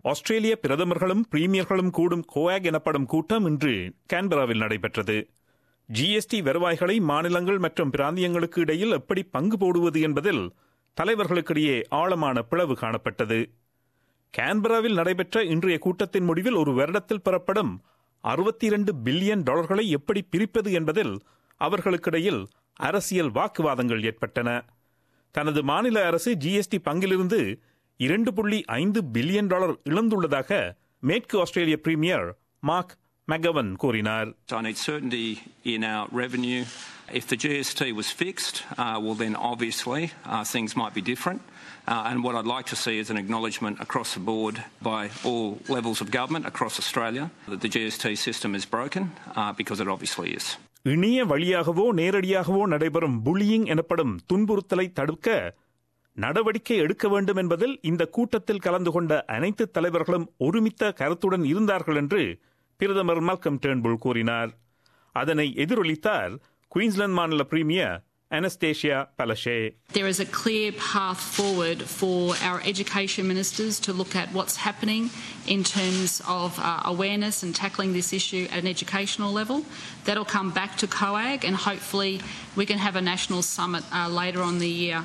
ஆஸ்திரேலிய பிரதமர்களும் பிரீமியர்களும் கூடும் கோஆக் எனப்படும் கூட்டம் இன்று கான்பராவில் நடைபெற்றது ஜிஎஸ்டி வருவாய்களை மாநிலங்கள் மற்றும் பிராந்தியங்களுக்கு இடையில் எப்படி பங்கு போடுவது என்பதில் தலைவர்களுக்கிடையே ஆழமான பிளவு காணப்பட்டது கான்பராவில் நடைபெற்ற இன்றைய கூட்டத்தின் முடிவில் ஒரு வருடத்தில் பெறப்படும் அறுபத்தி இரண்டு பில்லியன் டாலர்களை எப்படி பிரிப்பது என்பதில் அவர்களுக்கிடையில் அரசியல் வாக்குவாதங்கள் ஏற்பட்டன தனது மாநில அரசு ஜிஎஸ்டி பங்கிலிருந்து இரண்டு புள்ளி ஐந்து பில்லியன் டாலர் இழந்துள்ளதாக மேற்கு ஆஸ்திரேலிய பிரீமியர் மார்க் மெகவன் கூறினார் I need certainty in our revenue. If the GST was fixed, uh, well, then obviously uh, things might be different. Uh, and what I'd like to see is an acknowledgement across the board by all levels of government across Australia that the GST system is broken, uh, because it obviously is. இணைய வழியாகவோ நேரடியாகவோ நடைபெறும் bullying எனப்படும் துன்புறுத்தலை தடுக்க நடவடிக்கை எடுக்க வேண்டும் என்பதில் இந்த கூட்டத்தில் கலந்து கொண்ட அனைத்து தலைவர்களும் ஒருமித்த கருத்துடன் இருந்தார்கள் என்று பிரதமர் மால்கம் டேர்ன்புல் கூறினார் அதனை எதிரொலித்தார் குயின்ஸ்லாந்து மாநில premier Anastacia Palaszczuk There is a clear path forward for our education ministers to look at what's happening in terms of uh, awareness and tackling this issue at an educational level. That'll come back to COAG and hopefully we can have a national summit uh, later on the year.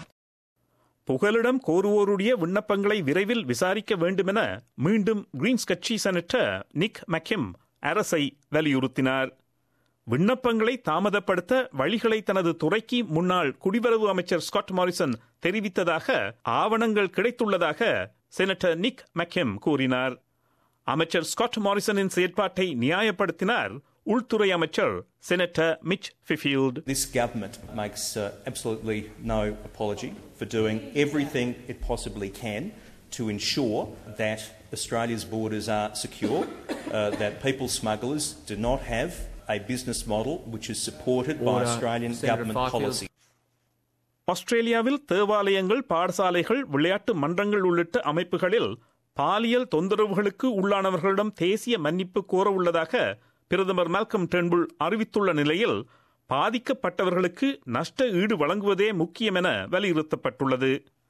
புகலிடம் கோருவோருடைய விண்ணப்பங்களை விரைவில் விசாரிக்க வேண்டுமென மீண்டும் Green's கட்சி senator நிக் மக்கிம் அரசை வலியுறுத்தினார் விண்ணப்பங்களை தாமதப்படுத்த வழிகளை தனது துறைக்கு முன்னாள் குடிவரவு அமைச்சர் ஸ்காட் மாரிசன் தெரிவித்ததாக ஆவணங்கள் கிடைத்துள்ளதாக செனட்டர் நிக் மக்கிம் கூறினார் அமைச்சர் ஸ்காட் மாரிசனின் செயற்பாட்டை நியாயப்படுத்தினார் உள்துறை அமைச்சர் senator Mitch Fifield This government makes uh, absolutely no apology for doing everything it possibly can to ensure that Australia's borders are secure, uh, that people smugglers do not have a business model which is supported by Order. Australian Senator government Fifield. policy. ஆஸ்திரேலியாவில் தேவாலயங்கள் பாடசாலைகள் விளையாட்டு மன்றங்கள் உள்ளிட்ட அமைப்புகளில் பாலியல் தொந்தரவுகளுக்கு உள்ளானவர்களிடம் தேசிய மன்னிப்பு கோர உள்ளதாக பிரதமர் மால்கம் டென்புல் அறிவித்துள்ள நிலையில் பாதிக்கப்பட்டவர்களுக்கு நஷ்ட ஈடு வழங்குவதே முக்கியம் என வலியுறுத்தப்பட்டுள்ளது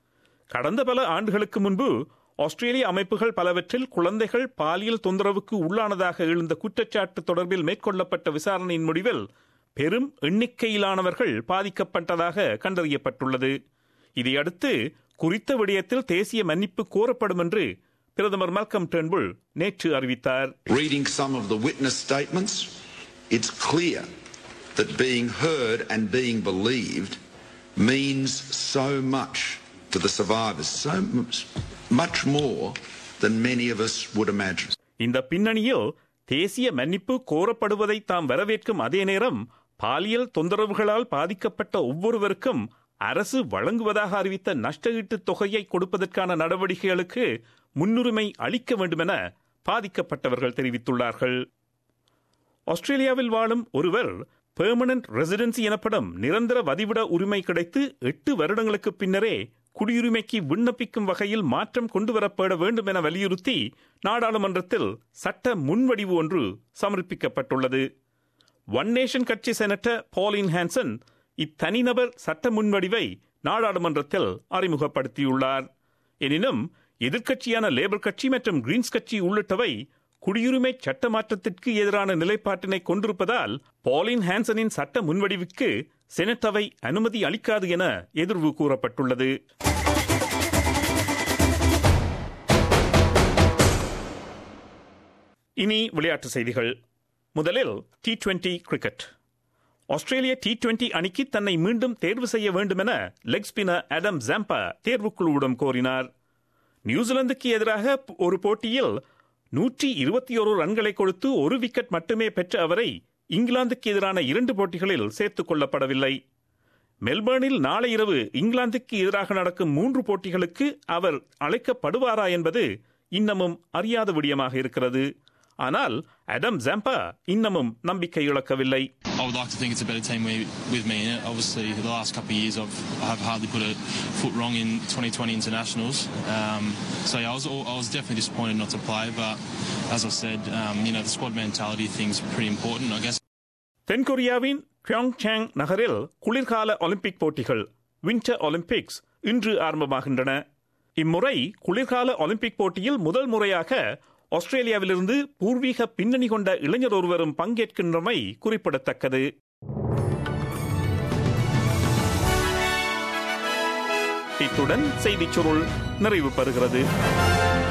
கடந்த பல ஆண்டுகளுக்கு முன்பு ஆஸ்திரேலிய அமைப்புகள் பலவற்றில் குழந்தைகள் பாலியல் தொந்தரவுக்கு உள்ளானதாக எழுந்த குற்றச்சாட்டு தொடர்பில் மேற்கொள்ளப்பட்ட விசாரணையின் முடிவில் பெரும் எண்ணிக்கையிலானவர்கள் பாதிக்கப்பட்டதாக கண்டறியப்பட்டுள்ளது இதையடுத்து குறித்த விடயத்தில் தேசிய மன்னிப்பு கோரப்படும் என்று பிரதமர் மால்கம் டென்புல் நேற்று அறிவித்தார் Reading some of the witness statements, it's clear that being heard and being believed means so much to the survivors, so much, much more than many of us would imagine. இந்த பின்னணியில் தேசிய மன்னிப்பு கோரப்படுவதை தாம் வரவேற்கும் அதே நேரம் பாலியல் தொந்தரவுகளால் பாதிக்கப்பட்ட ஒவ்வொருவருக்கும் அரசு வழங்குவதாக அறிவித்த நஷ்டஈட்டு தொகையை கொடுப்பதற்கான நடவடிக்கைகளுக்கு முன்னுரிமை அளிக்க வேண்டுமென பாதிக்கப்பட்டவர்கள் தெரிவித்துள்ளார்கள் ஆஸ்திரேலியாவில் வாழும் ஒருவர் பெர்மனன்ட் ரெசிடென்சி எனப்படும் நிரந்தர வதிவிட உரிமை கிடைத்து எட்டு வருடங்களுக்கு பின்னரே குடியுரிமைக்கு விண்ணப்பிக்கும் வகையில் மாற்றம் கொண்டுவரப்பட வேண்டும் என வலியுறுத்தி நாடாளுமன்றத்தில் சட்ட முன்வடிவு ஒன்று சமர்ப்பிக்கப்பட்டுள்ளது ஒன் நேஷன் கட்சி செனட்டர் பாலின் ஹான்சன் இத்தனிநபர் சட்ட முன்வடிவை நாடாளுமன்றத்தில் அறிமுகப்படுத்தியுள்ளார் எனினும் எதிர்க்கட்சியான லேபர் கட்சி மற்றும் கிரீன்ஸ் கட்சி உள்ளிட்டவை குடியுரிமை சட்ட மாற்றத்திற்கு எதிரான நிலைப்பாட்டினை கொண்டிருப்பதால் பாலின் ஹான்சனின் சட்ட முன்வடிவுக்கு செனட் அவை அனுமதி அளிக்காது என எதிர்வு கூறப்பட்டுள்ளது இனி விளையாட்டு செய்திகள் முதலில் டி டுவெண்டி கிரிக்கெட் ஆஸ்திரேலிய டி டுவெண்டி அணிக்கு தன்னை மீண்டும் தேர்வு செய்ய வேண்டுமென லெக் ஸ்பின்னர் அடம் ஜாம்பா தேர்வுக்குழுவிடம் கோரினார் நியூசிலாந்துக்கு எதிராக ஒரு போட்டியில் நூற்றி இருபத்தி ஒரு ரன்களை கொடுத்து ஒரு விக்கெட் மட்டுமே பெற்ற அவரை இங்கிலாந்துக்கு எதிரான இரண்டு போட்டிகளில் சேர்த்துக் கொள்ளப்படவில்லை மெல்பர்னில் நாளை இரவு இங்கிலாந்துக்கு எதிராக நடக்கும் மூன்று போட்டிகளுக்கு அவர் அழைக்கப்படுவாரா என்பது இன்னமும் அறியாத விடயமாக இருக்கிறது ஆனால் அடம் ஜாம்பா இன்னமும் நம்பிக்கை இழக்கவில்லை I would like to think it's a better team with, with me in it. Obviously, the last couple of years I've I have hardly put a foot wrong in 2020 internationals. Um, so yeah, I was I was definitely disappointed not to play. But as I said, um, you know the squad mentality thing's pretty important. I guess. தென்கொரியாவின் பியாங்சாங் நகரில் குளிர்கால Olympic போட்டிகள் winter Olympics இன்று ஆரம்பமாகின்றன இம்முறை குளிர்கால Olympic போட்டியில் முதல் முறையாக ஆஸ்திரேலியாவிலிருந்து பூர்வீக பின்னணி கொண்ட இளைஞர் ஒருவரும் பங்கேற்கின்றமை குறிப்பிடத்தக்கது இத்துடன் செய்திச் சுருள் நிறைவு பெறுகிறது